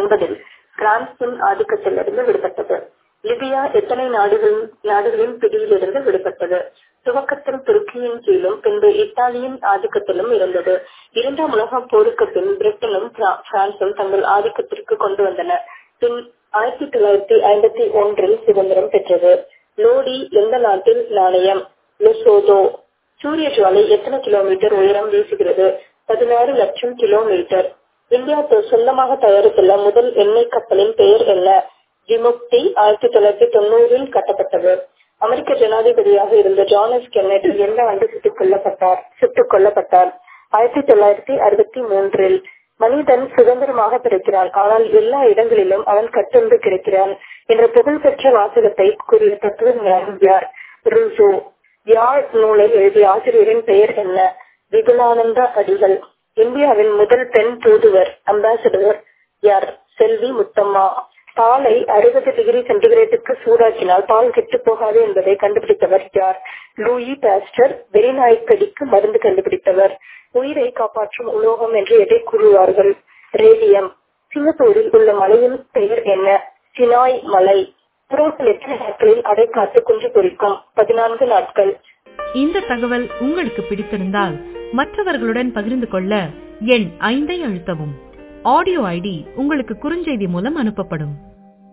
ஒன்பதில் பிரான்சின் ஆதிக்கத்திலிருந்து விடுபட்டது லிபியா எத்தனை நாடுகளின் நாடுகளின் பிடியிலிருந்து விடுபட்டது துவக்கத்தில் துருக்கியின் கீழும் பின்பு இத்தாலியின் ஆதிக்கத்திலும் இருந்தது இரண்டாம் உலக போருக்கு பின் பிரிட்டனும் பிரான்சும் தங்கள் ஆதிக்கத்திற்கு கொண்டு வந்தன பின் ஆயிரத்தி தொள்ளாயிரத்தி ஐம்பத்தி ஒன்றில் சுதந்திரம் பெற்றது லோடி எந்த நாட்டில் நாணயம் லெசோதோ சூரிய ஜுவாலை எத்தனை கிலோமீட்டர் உயரம் வீசுகிறது பதினாறு லட்சம் கிலோமீட்டர் இந்தியா சொந்தமாக தயாரித்துள்ள முதல் எண்ணெய் கப்பலின் பெயர் என்ன ஜிமுக்தி ஆயிரத்தி தொள்ளாயிரத்தி தொண்ணூறில் கட்டப்பட்டது அமெரிக்க ஜனாதிபதியாக இருந்த ஜான் எஸ் கென்னடி எந்த ஆண்டு சுட்டுக் கொல்லப்பட்டார் சுட்டுக் கொல்லப்பட்டார் ஆயிரத்தி தொள்ளாயிரத்தி அறுபத்தி மூன்றில் மனிதன் சுதந்திரமாக பிறக்கிறான் ஆனால் எல்லா இடங்களிலும் அவன் கட்டுண்டு கிடைக்கிறான் என்ற புகழ்பெற்ற வாசகத்தை கூறிய தத்துவஞானி யார் ரூசோ யாழ் நூலை எழுதிய ஆசிரியரின் பெயர் என்ன விபுலானந்த அடிகள் இந்தியாவின் முதல் பெண் தூதுவர் அம்பாசிடர் யார் செல்வி முத்தம்மா பாலை அறுபது டிகிரி சென்டிகிரேட்டுக்கு சூடாக்கினால் பால் கெட்டு போகாது என்பதை கண்டுபிடித்தவர் யார் லூயி பாஸ்டர் வெறிநாய்க்கடிக்கு மருந்து கண்டுபிடித்தவர் உயிரை காப்பாற்றும் உலோகம் என்று எதை கூறுவார்கள் ரேடியம் சிங்கப்பூரில் உள்ள மலையின் பெயர் என்ன சினாய் மலை புரோட்டல் எத்தனை நாட்களில் அடை காத்து குஞ்சு பொறிக்கும் பதினான்கு நாட்கள் இந்த தகவல் உங்களுக்கு பிடித்திருந்தால் மற்றவர்களுடன் பகிர்ந்து கொள்ள எண் ஐந்தை அழுத்தவும் ஆடியோ ஐடி உங்களுக்கு குறுஞ்செய்தி மூலம் அனுப்பப்படும்